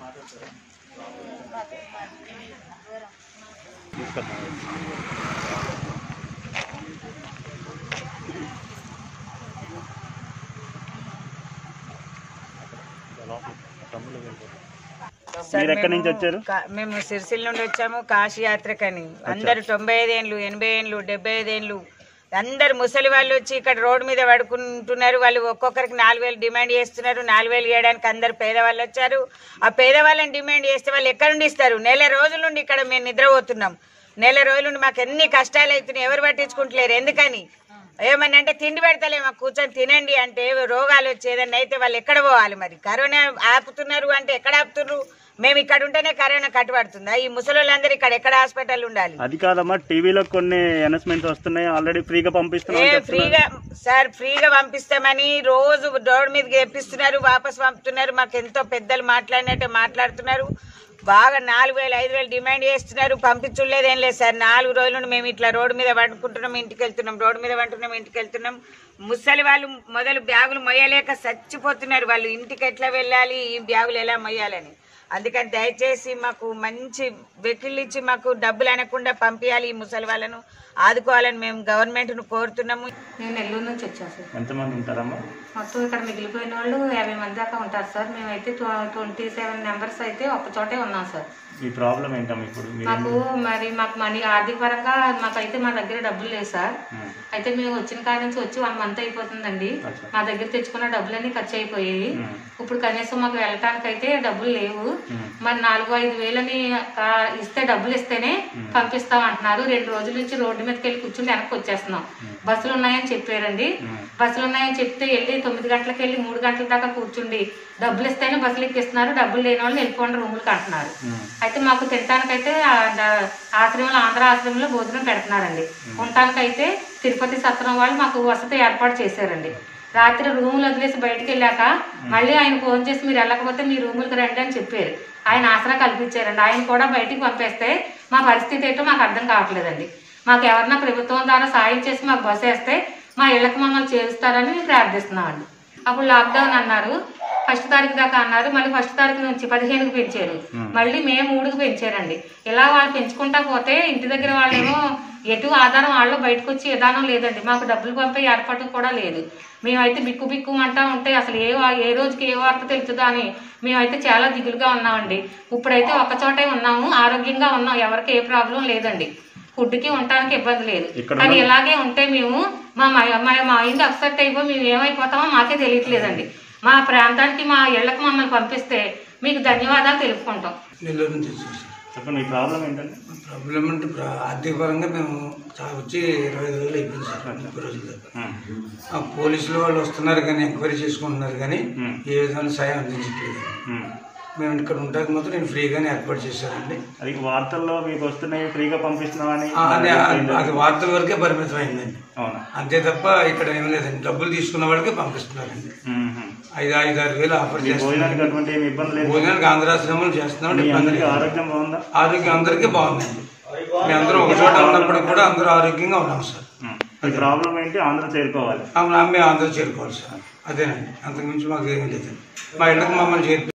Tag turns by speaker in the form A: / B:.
A: Sir,
B: మీరు ఎక్కడి
A: మేము
B: నుంచి వచ్చారు
A: కా- మేము సిరిసిల్ల నుండి వచ్చాము కాశీ యాత్రకని అందరు తొంభై ఐదేండ్లు ఎనభై ఏండ్లు డెబ్బై ఐదేండ్లు అందరు ముసలి వాళ్ళు వచ్చి ఇక్కడ రోడ్డు మీద పడుకుంటున్నారు వాళ్ళు ఒక్కొక్కరికి నాలుగు వేలు డిమాండ్ చేస్తున్నారు నాలుగు వేలు ఇవ్వడానికి అందరు పేదవాళ్ళు వచ్చారు ఆ పేదవాళ్ళని డిమాండ్ చేస్తే వాళ్ళు ఎక్కడ నుండి ఇస్తారు నెల రోజుల నుండి ఇక్కడ మేము నిద్రపోతున్నాం నెల రోజుల నుండి మాకు ఎన్ని కష్టాలు అవుతున్నాయి ఎవరు పట్టించుకుంటలేరు ఎందుకని ఏమన్నా అంటే తిండి పెడతలే మాకు కూర్చొని తినండి అంటే రోగాలు వచ్చి ఏదన్నా అయితే వాళ్ళు ఎక్కడ పోవాలి మరి కరోనా ఆపుతున్నారు అంటే ఎక్కడ ఆపుతున్నారు మేము ఇక్కడ ఉంటేనే కరోనా కట్టుబడుతుందా ఈ ముసలోళ్ళందరూ ఇక్కడ ఎక్కడ హాస్పిటల్ ఉండాలి
B: అది కాదమ్మా టీవీలో కొన్ని అనౌన్స్మెంట్స్ వస్తున్నాయి ఆల్రెడీ ఫ్రీగా
A: ఏ
B: పంపిస్తున్నాం
A: ఫ్రీగా సార్ ఫ్రీగా పంపిస్తామని రోజు రోడ్ మీదకి తెప్పిస్తున్నారు వాపస్ పంపుతున్నారు మాకు ఎంతో పెద్దలు మాట్లాడినట్టే మాట్లాడుతున్నారు బాగా నాలుగు వేలు ఐదు వేలు డిమాండ్ చేస్తున్నారు పంపించులేదు ఏం లేదు సార్ నాలుగు రోజుల నుండి మేము ఇట్లా రోడ్డు మీద వండుకుంటున్నాం ఇంటికి వెళ్తున్నాం రోడ్డు మీద వండుతున్నాం ఇంటికి వెళ్తున్నాం ముసలి వాళ్ళు మొదలు బ్యాగులు మొయ్యలేక చచ్చిపోతున్నారు వాళ్ళు ఇంటికి ఎట్లా వెళ్ళాలి ఈ బ్యాగులు ఎలా మొయ్యాలని అందుకని దయచేసి మాకు మంచి వెకిళ్ళు ఇచ్చి మాకు డబ్బులు అనకుండా పంపించాలి ఈ ముసలి వాళ్ళను ఆదుకోవాలని మేము గవర్నమెంట్ను కోరుతున్నాము
C: నేను నెల్లూరు నుంచి వచ్చాను సార్
B: ఎంతమంది ఉంటారమ్మా
C: మొత్తం ఇక్కడ మిగిలిపోయిన వాళ్ళు యాభై మంది దాకా ఉంటారు సార్ మేమైతే ట్వంటీ సెవెన్ మెంబర్స్ అయితే ఒక చోటే ఉన్నాం సార్
B: మీ ప్రాబ్లం ఏంటమ్మా ఇప్పుడు మీరు
C: మాకు మరి మాకు మనీ ఆర్థిక పరంగా మాకైతే మా దగ్గర డబ్బులు లేవు సార్
B: ఉమ్.
C: అయితే మేము వచ్చిన కాడ నుంచి వచ్చి వన్ మంత్ అయిపోతుందండి
B: అచ్చా.
C: మా దగ్గర తెచ్చుకున్న డబ్బులన్నీ ఖర్చు అయిపోయాయి
B: ఉమ్.
C: ఇప్పుడు కనీసం మాకు వెళ్ళటానికి అయితే డబ్బులు లేవు
B: ఉమ్.
C: మరి నాలుగు ఐదు వేలని ఆ, ఇస్తే డబ్బులు ఇస్తేనే పంపిస్తాం అంటున్నారు రెండు రోజుల నుంచి రోడ్డు మీదకి వెళ్ళి కూర్చుని వెనక్కి వచ్చేస్తున్నాం బస్సులు ఉన్నాయని చెప్పారండి బస్సులు ఉన్నాయని చెప్తే వెళ్ళి తొమ్మిది గంటలకు వెళ్ళి మూడు గంటల దాకా కూర్చుండి డబ్బులు ఇస్తేనే బస్సులు ఎక్కిస్తున్నారు డబ్బులు లేని వాళ్ళు వెళ్ళిపోండి రూములకు అంటున్నారు అయితే మాకు తినటానికైతే ఆ ద- ఆశ్రమంలో ఆంధ్ర ఆశ్రమంలో భోజనం పెడుతున్నారండి ఉండటానికైతే తిరుపతి సత్రం వాళ్ళు మాకు వసతి ఏర్పాటు చేశారండి రాత్రి రూములు వదిలేసి బయటికి వెళ్ళాక మళ్ళీ ఆయన ఫోన్ చేసి మీరు వెళ్ళకపోతే మీ రూములకు రండి అని చెప్పారు ఆయన ఆసరా కల్పించారండి ఆయన కూడా బయటికి పంపేస్తే మా పరిస్థితి ఏంటో మాకు అర్థం కావట్లేదండి మాకు ఎవరన్నా ప్రభుత్వం ద్వారా సాయం చేసి మాకు బస్ వేస్తే మా ఇళ్ళకి మమ్మల్ని చేరుస్తారని మేము ప్రార్థిస్తున్నామండి అప్పుడు లాక్డౌన్ అన్నారు ఫస్ట్ తారీఖు దాకా అన్నారు మళ్ళీ ఫస్ట్ తారీఖు నుంచి పదిహేనుకి పెంచారు మళ్ళీ మే మూడుకి పెంచారండి ఇలా వాళ్ళు పెంచుకుంటా పోతే ఇంటి దగ్గర వాళ్ళేమో ఎటు ఆధారం వాళ్ళు బయటకు వచ్చి విధానం లేదండి మాకు డబ్బులు పంపే ఏర్పాటు కూడా లేదు మేమైతే బిక్కు బిక్కు అంటా ఉంటే అసలు ఏ వా- ఏ రోజుకి ఏ వార్త తెలుస్తుందో అని మేమైతే చాలా దిగులుగా ఉన్నామండి ఇప్పుడైతే ఒక చోటే ఉన్నాము ఆరోగ్యంగా ఉన్నాం ఎవరికి ఏ ప్రాబ్లం లేదండి ఫుడ్కి ఉండటానికి ఇబ్బంది లేదు
B: ఇక్కడ
C: కానీ ఇలాగే ఉంటే మేము మా మై- మా మైండ్ అప్సెట్ అయిపోయి మేము ఏమైపోతామో మాకే తెలియట్లేదండి మా ప్రాంతానికి మా ఇళ్ళకి మమ్మల్ని పంపిస్తే మీకు ధన్యవాదాలు తెలుపుకుంటాం
D: నెల్లూరు నుంచి వచ్చాం సార్
B: చెప్పండి మీ ప్రాబ్లం ఏంటండి
D: ప్రాబ్లం అంటే ప్ర- ఆర్థిక పరంగా మేము చా- వచ్చి ఇరవై ఐదు రోజులు అయిపోయింది సార్ ముప్పై రోజుల దాకా
B: ఉమ్.
D: ఆ పోలీసులు వాళ్ళు వస్తున్నారు కానీ ఎంక్వైరీ చేసుకుంటున్నారు కానీ
B: ఉమ్.
D: ఏ విధమైన సాయం అందించట్లేదు
B: ఉమ్.
D: మేము ఇక్కడ ఉంటాక మాత్రం నేను ఫ్రీగానే ఏర్పాటు చేశానండి
B: అది వార్తల్లో మీకు వస్తున్నాయి ఫ్రీగా పంపిస్తున్నామని
D: ఆ, అది అది వార్తల వరకే పరిమితం అయిందండి
B: అవునా
D: అంతే తప్ప ఇక్కడ ఏం లేదండి డబ్బులు తీసుకున్న వాళ్ళకే పంపిస్తున్నారండి
B: ఉమ్.
D: ఐదు ఐదు ఆరు వేలు ఆఫర్
B: మీ
D: చేస్తున్నారు
B: భోజనానికి అటువంటి ఏమి ఇబ్బంది లేదు
D: భోజనానికి ఆంధ్రాశ్రమాలు చేస్తున్నాం
B: మీ
D: ఇబ్బంది
B: అందరికీ
D: లేదు
B: ఆరోగ్యం బాగుందా
D: ఆరోగ్యం అందరికీ బాగుందండి మీ అందరూ ఒక చోట ఉన్నప్పుడు కూడా అందరూ ఆరోగ్యంగా ఉన్నాం సార్
B: ఉమ్. మీ ప్రాబ్లం ఏంటి ఆంధ్ర చేరుకోవాలి
D: అవును మేము అందరూ చేరుకోవాలి సార్ అదేనండి అంతకుమించి మాకు ఏమీ లేదండి మా ఇళ్ళకి మమ్మల్ని చేర్పి